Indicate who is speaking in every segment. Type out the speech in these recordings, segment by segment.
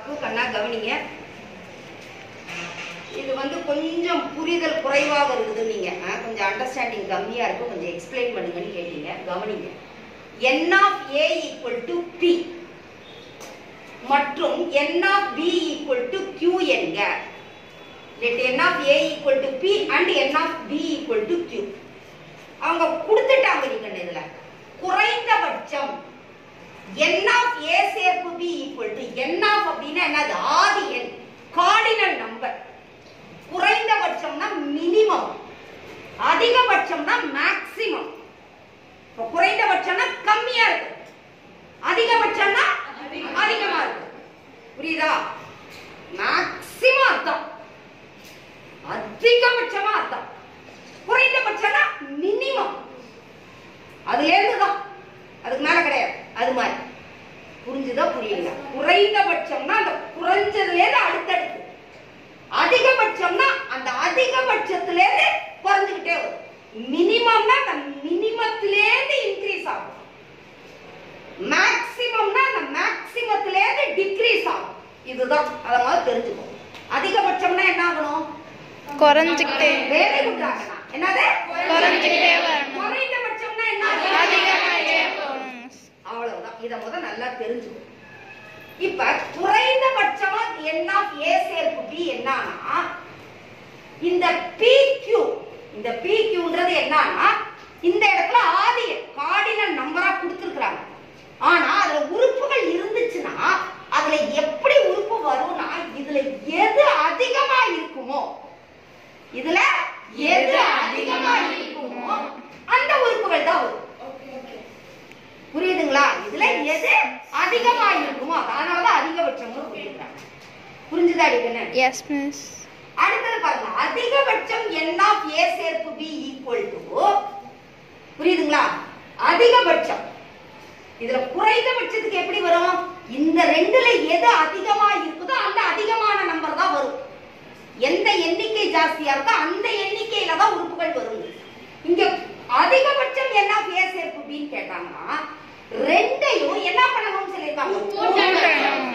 Speaker 1: தப்பு கண்ணா கவனிங்க இது வந்து கொஞ்சம் புரிதல் குறைவாக இருக்குது நீங்க ஆ, கொஞ்சம் அண்டர்ஸ்டாண்டிங் கம்மியா இருக்கு கொஞ்சம் எக்ஸ்பிளைன் பண்ணுங்கன்னு கேட்டீங்க கவனிங்க n of a equal to p மற்றும் n of b equal to q என்க let n of a equal to p and n of b equal to q அவங்க கொடுத்துட்டாங்க நீங்க இதுல குறைந்தபட்சம் n of a சேர்ப்பு b equal to n of அப்படின்னா என்னது ஆதி எண் கார்டினல் நம்பர் குறைந்தபட்சம்னா மினிமம் அதிகபட்சம்னா மேக்ஸிமம் இப்போ குறைந்தபட்சம்னா கம்மியா இருக்கு அதிகபட்சம்னா அதிகமா இருக்கு புரியுதா மேக்ஸிமம் அர்த்தம் அதிகபட்சமா அர்த்தம் குறைந்தபட்சம்னா மினிமம் அதுல இருந்து தான் அதுக்கு மேல கிடையாது அது மாதிரி புரிஞ்சுதா புரியல குறைந்தபட்சம்னா அந்த குறைஞ்சதுல இருந்து அடுத்தடுத்து அதிகபட்சம்னா அந்த அதிகபட்சத்துல இருந்து குறைஞ்சுக்கிட்டே வரும் மினிமம்னா அந்த மினிமத்திலே இருந்து இன்க்ரீஸ் ஆகும் மேக்ஸிமம்னா அந்த மேக்ஸிமத்திலே இருந்து டிக்ரீஸ் ஆகும் இதுதான் அத மாதிரி தெரிஞ்சுக்கோ அதிகபட்சம்னா என்ன ஆகணும்
Speaker 2: குறைஞ்சுக்கிட்டே
Speaker 1: வெரி குட் ஆகணும் என்னது
Speaker 2: குறைஞ்சுக்கிட்டே வரணும்
Speaker 1: குறைந்தபட்சம்னா என்ன ஆகணும்?
Speaker 2: அதிகமாகிட்டே போகணும்
Speaker 1: அவ்வளவுதான் இத முத நல்லா தெரிஞ்சுக்கோ இப்ப குறைந்தபட்சமா n of a சேர்ப்பு b என்னன்னா இந்த pq இந்த pqன்றது என்னன்னா இந்த இடத்துல ஆதி கார்டினல் நம்பரா கொடுத்திருக்காங்க ஆனா அதுல உறுப்புகள் இருந்துச்சுன்னா அதுல எப்படி உறுப்பு வரும்னா இதுல எது அதிகமா இருக்குமோ இதுல எது அதிகமா இருக்குமோ அந்த உறுப்புகள் தான் வரும் புரியுதுங்களா இதுல எது அதிகமா இருக்குமோ அதனாலதான் அதிகபட்சம்னு சொல்லியிருக்காங்க புரிஞ்சுதா அடிக்கணும்
Speaker 2: எஸ் மிஸ்
Speaker 1: அடுத்தது பாருங்க அதிகபட்சம் n of a சேர்ப்பு b ஈக்குவல் டு புரியுதுங்களா அதிகபட்சம் இதுல குறைந்தபட்சத்துக்கு எப்படி வரும் இந்த ரெண்டுல எது அதிகமா இருக்குதோ அந்த அதிகமான நம்பர் தான் வரும் எந்த எண்ணிக்கை ஜாஸ்தியா இருக்கோ அந்த எண்ணிக்கையில தான் உறுப்புகள் வரும் இங்க அதிகபட்சம் என்ன a சேர்ப்பு b ன்னு கேட்டாங்கன்னா ரெண்டையும் என்ன பண்ணணும்னு சொல்லியிருக்காங்க
Speaker 2: கூட்டணும்.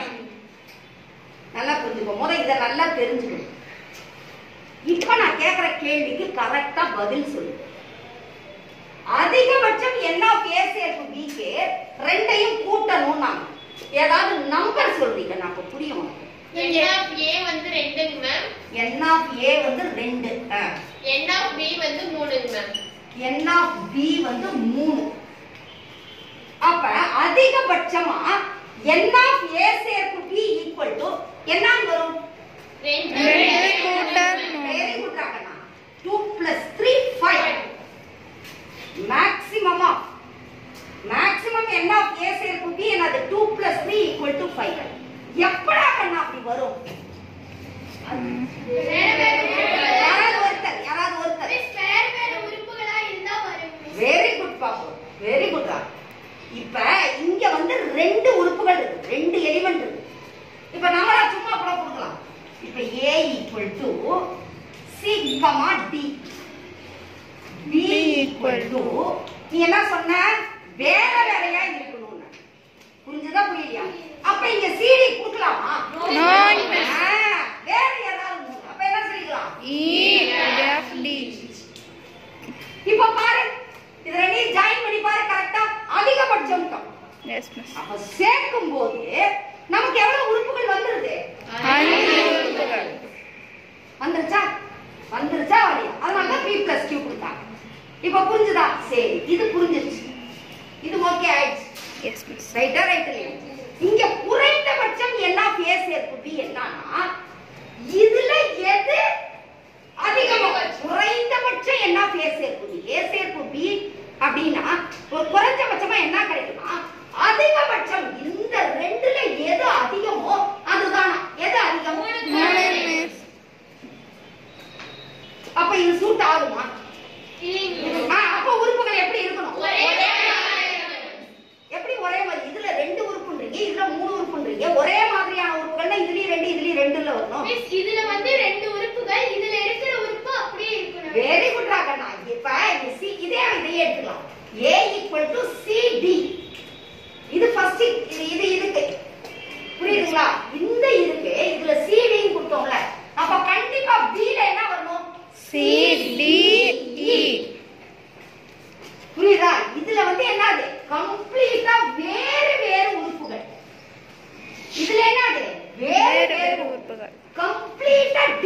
Speaker 1: நல்லா புரிஞ்சுக்கோ முத இத நல்லா தெரிஞ்சுக்கணும் இப்ப நான் கேக்குற கேள்விக்கு கரெக்டா பதில் சொல்லு அதிகபட்சம் என்ன a சேர்ப்பு b க்கு ரெண்டையும் கூட்டணும் நாங்க ஏதாவது நம்பர் சொல்றீங்க நான் அப்ப புரியும் உனக்கு.
Speaker 3: n of a வந்து ரெண்டுங்க மேம்
Speaker 1: n of a வந்து ரெண்டு ஆ.
Speaker 3: n of b வந்து மூணுங்க மேம்
Speaker 1: n of b வந்து மூணு அப்ப அதிகபட்சமா n of a சேர்ப்பு b ஈக்குவல் டு என்ன வரும்
Speaker 3: ரெண்டு
Speaker 2: ரெண்டு கூட்டணும்.
Speaker 1: வெரி குட் ராகண்ணா 2 plus 3 5 மேக்ஸிமமா மேக்ஸிமம் என்ன ஆஃப் a சேர்ப்பு b என்னது 2 plus 3 equal to 5 எப்படா கண்ணா அப்படி வரும் யாராவது ஒருத்தர் யாராவது ஒருத்தர்
Speaker 3: வேற வேற உறுப்புகளா இருந்தா வரும்
Speaker 1: வெரி குட் பாப்பு வெரி குட் ரா இப்ப இங்க வந்து ரெண்டு உறுப்புகள் இருக்கு ரெண்டு எலிமெண்ட் இருக்கு இப்ப நம்மளா சும்மா கூட கொடுக்கலாம் இப்ப a equal to C comma D b equal to நீ என்ன சொன்ன வேற வேறையா இருக்கணும்னு புரிஞ்சுதா புரியலையா அப்ப இங்க cd கொடுக்கலாமா
Speaker 2: No.
Speaker 1: ஆ, வேற ஏதாவது அப்ப என்ன சொல்லிக்கலாம்
Speaker 2: E F D
Speaker 1: இப்ப பாரு இது ரெண்டையும் ஜாயின் பண்ணி பாரு கரெக்டா அதிகபட்சம் தான்
Speaker 2: எஸ் மிஸ்
Speaker 1: அப்ப சேர்க்கும் போது நமக்கு எவ்வளவு உறுப்புகள் வந்துருது
Speaker 2: அஞ்சு உறுப்புகள்
Speaker 1: வந்துருச்சா வந்துருச்சா வரலையா அதனால தான் பி பிளஸ் கியூ கொடுத்தாங்க இப்ப புரிஞ்சுதா சரி இது புரிஞ்சிருச்சு இது ஓகே ஆயிடுச்சு
Speaker 2: எஸ் மிஸ்
Speaker 1: ரைட்டா ரைட் இல்லையா இங்க குறைந்தபட்சம் என்ன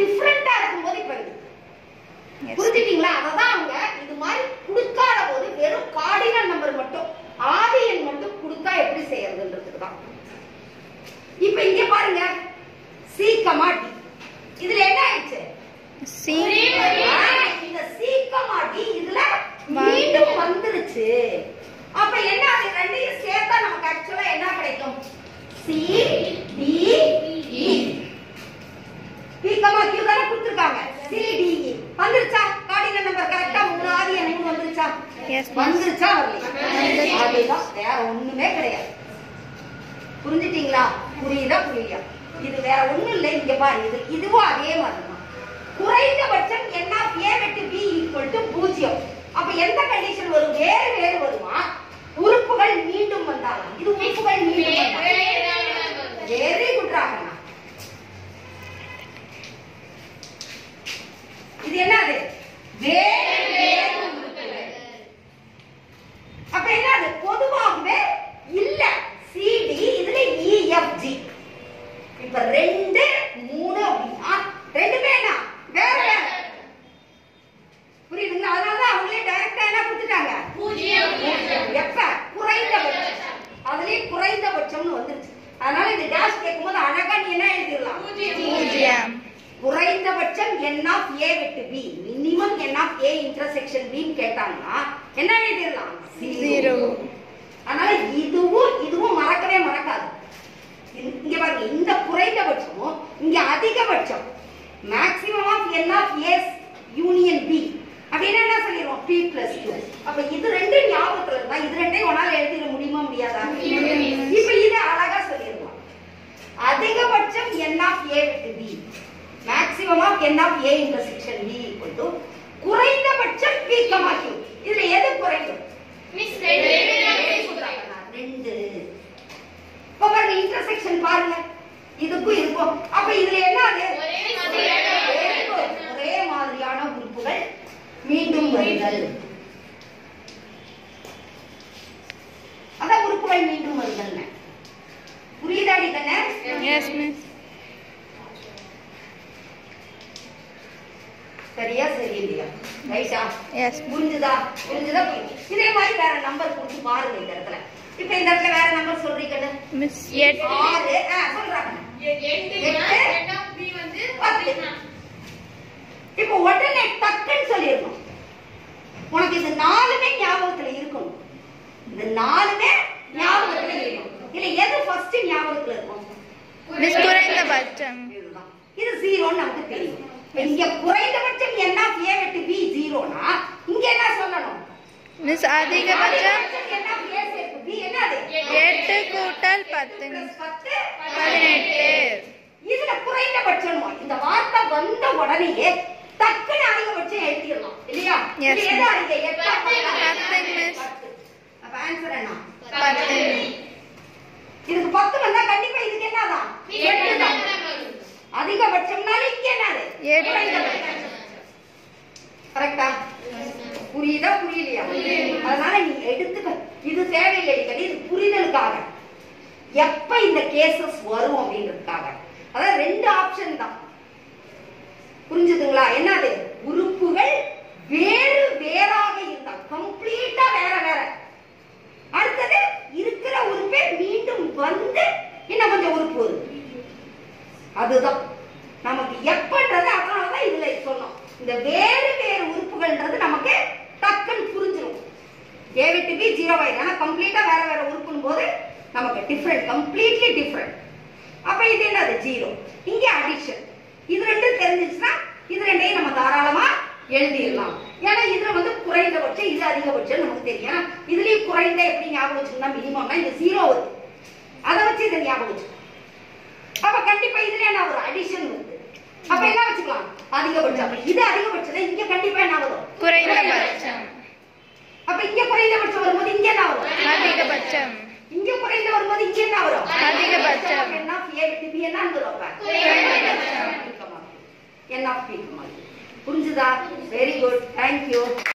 Speaker 1: டிஃப்ரெண்டா இருக்கும்போது இப்ப இருக்கு
Speaker 2: Yes.
Speaker 1: புரிஞ்சுட்டீங்களா அததான் அவங்க இது மாதிரி கொடுக்காத போது வெறும் கார்டினல் நம்பர் மட்டும் ஆதி எண் மட்டும் கொடுத்தா எப்படி செய்யறதுன்றதுக்கு தான் இப்ப இங்க பாருங்க சி கமா டி இதுல என்ன ஆயிடுச்சு
Speaker 2: C.
Speaker 1: ஆ, இந்த சி கமா டி இதுல மீண்டும் வந்துருச்சு அப்ப என்ன அது ரெண்டையும் சேர்த்தா நமக்கு ஆக்சுவலா என்ன கிடைக்கும் C D E B comma Q தானே கொடுத்துருக்காங்க சி டி இ வந்துருச்சா கார்டினல் நம்பர் கரெக்டா மூணு ஆதி எண் மூணு வந்துருச்சா
Speaker 2: Yes, miss.
Speaker 1: வந்துருச்சா வரலையா
Speaker 2: வந்துருச்சு.
Speaker 1: அதுதான் வேற ஒண்ணுமே கிடையாது புரிஞ்சுட்டீங்களா புரியுதா புரியலையா இது வேற ஒண்ணும் இல்லை இங்க பாரு இது இதுவும் அதே மாதிரி தான் குறைந்தபட்சம் என்ன ஏ வெட்டு பி ஈக்குவல் டு பூஜ்ஜியம் அப்ப எந்த கண்டிஷன் வரும் வேறு வேறு வருமா உறுப்புகள் மீண்டும் வந்தாலும் இது உறுப்புகள் மீண்டும் வந்தாலும் வெரி குட் ராகண்ணா இது என்னது வேறு வேறு உறுப்புகள் அப்ப என்னது பொதுவாகவே இல்ல சிடி இதுல இஎஃப்ஜி இப்ப ரெண்டு மூணு அப்படின்னா ரெண்டுமே என்ன வேற வேற புரியுதுங்களா அதனாலதான் அவங்களே டைரக்டா என்ன கொடுத்துட்டாங்க எப்ப குறைந்தபட்சம் அதுலயே குறைந்தபட்சம்னு வந்துருச்சு அதனால இந்த டேஷ் கேட்கும்போது அழகா நீ என்ன எழுதிடலாம்
Speaker 2: பூஜ்ஜியம்
Speaker 1: குறைந்தபட்சம் n ஆஃப் a விட்டு b minimum n of a intersection b ன்னு கேட்டாங்கன்னா என்ன எழுதிடலாம்
Speaker 2: Zero.
Speaker 1: அதனால இதுவும் இதுவும் மறக்கவே மறக்காது இங்க- இங்க பாருங்க இந்த குறைந்தபட்சமும் இங்க அதிகபட்சம் maximum of n of a union b அப்படின்னா என்ன சொல்லிடுவோம் p பிளஸ் q அப்ப இது ரெண்டும் ஞாபகத்துல இருந்தா இது ரெண்டையும் உன்னால எழுதிட முடியுமா முடியாதா இப்ப இதை அழகா சொல்லிடுவோம் அதிகபட்சம் n ஆஃப் a விட்டு b maximum of n of a intersection b equal to குறைந்தபட்சம் p கமா q இதுல எது குறையும் ரெண்டு இப்ப பாருங்க இன்டர்செக்ஷன் பாருங்க இதுக்கும் இருக்கும் அப்ப இதுல என்ன அது Very good. ஒரே மாதிரியான உறுப்புகள் மீண்டும் வருதல் அதான் உறுப்புகள் மீண்டும் வருதல் புரியுதாடி கண்ணே
Speaker 2: Yes, miss.
Speaker 1: சரியா சரியில்லையா ரைட்டா
Speaker 2: Yes.
Speaker 1: புரிஞ்சுதா புரிஞ்சுதா புரியுது. இதே மாதிரி வேற நம்பர் கொடுத்து பாருங்க இந்த இடத்துல இப்ப இந்த இடத்துல வேற நம்பர் சொல்றீங்க
Speaker 2: Miss. எட்டு.
Speaker 1: ஆறு ஆ, சொல்றாங்க இப்ப உடனே டக்குன்னு சொல்லிடணும் உனக்கு இது நாலுமே ஞாபகத்துல இருக்கணும் இது நாலுமே ஞாபகத்துல இருக்கணும் இல்ல எது ஃபர்ஸ்ட் ஞாபகத்துல இருக்கும்
Speaker 2: Miss குறைந்தபட்சம்
Speaker 1: இதுதான் இது ஜீரோன்னு நமக்கு தெரியும் இங்க குறைந்தபட்சம் என்ன ஏ வெட்டு பி ஜீரோனா இங்க என்ன சொல்லணும்
Speaker 2: மிஸ் அதிகபட்சம்
Speaker 1: அதிகபட்சம் என்ன ஏ சேர்த்து பி என்னது
Speaker 2: எட்டு கூட்டல் பத்து
Speaker 1: Plus பத்து
Speaker 2: பதினெட்டு
Speaker 1: இதுல குறைந்தபட்சம் இந்த வார்த்தை வந்த உடனேயே டக்குன்னு அதிகபட்சம் எழுதிடலாம் இல்லையா
Speaker 2: Yes,
Speaker 1: இது எது
Speaker 2: ma'am.
Speaker 1: அதிக எட்டா பத்தா?
Speaker 2: பத்து, miss.
Speaker 1: பத்து. அப்ப ஆன்சர் என்ன
Speaker 2: பத்து
Speaker 1: இதுக்கு பத்து வந்தா கண்டிப்பா இதுக்கு என்னதான் எட்டு தான் அதிகபட்சம்னால இங்க என்னது
Speaker 2: எட்டு.
Speaker 1: கரெக்டா புரியுதா புரியலையா அதனால நீ எடுத்துக்க இது தேவையில்லை அடிக்கடி இது புரிதலுக்காக எப்ப இந்த கேசஸ் வரும் அப்படின்றதுக்காக அதாவது ரெண்டு ஆப்ஷன் தான் புரிஞ்சுதுங்களா என்னது உறுப்புகள் வேறு வேறாக இருந்தா கம்ப்ளீட்டா வேற வேற அடுத்தது இருக்கிற உறுப்பே மீண்டும் வந்து இன்னும் கொஞ்சம் உறுப்பு வருது அதுதான் நமக்கு எப்பன்றது அதனாலதான் இதுல சொன்னோம் இந்த வேறு வேறு உறுப்புகள்ன்றது நமக்கு டக்குன்னு புரிஞ்சிடும் ஏ விட்டு பி ஜீரோ ஆயிடும் ஆனா கம்ப்ளீட்டா வேற வேற உறுப்புன்னு போது நமக்கு டிஃப்ரெண்ட் கம்ப்ளீட்லி டிஃப்ரெண்ட் அப்ப இது என்னது ஜீரோ இங்க அடிஷன் இது ரெண்டும் தெரிஞ்சிச்சுன்னா இது ரெண்டையும் நம்ம தாராளமா எழுதிடலாம் ஏன்னா இதுல வந்து குறைந்தபட்சம் இது அதிகபட்சம் நமக்கு தெரியும் ஏன்னா இதுலயும் குறைந்த எப்படி ஞாபகம் வச்சுக்கணும் மினிமம்னா இது ஜீரோ வருது அதை வச்சு இதை ஞாபகம் வச்சுக்கணும் அப்ப கண்டிப்பா இதுல என்ன ஒரு அடிஷன் வருது அப்ப என்ன வச்சுக்கலாம் அதிகபட்சம் அப்ப இது அதிகபட்சம் இங்க கண்டிப்பா என்ன வரும்
Speaker 2: குறைந்தபட்சம்
Speaker 1: அப்ப இங்க குறைந்தபட்சம் வரும்போது இங்க என்ன வரும்
Speaker 2: அதிகபட்சம்
Speaker 1: இங்க குறைந்த வரும்போது இங்க என்ன வரும்
Speaker 2: அதிகபட்சம்.
Speaker 1: என்ன ஏ விட்டு பி என்ன வரும் அப்ப
Speaker 2: குறைந்தபட்சம்.
Speaker 1: என்ன புரிஞ்சுதா வெரி குட் தேங்க்யூ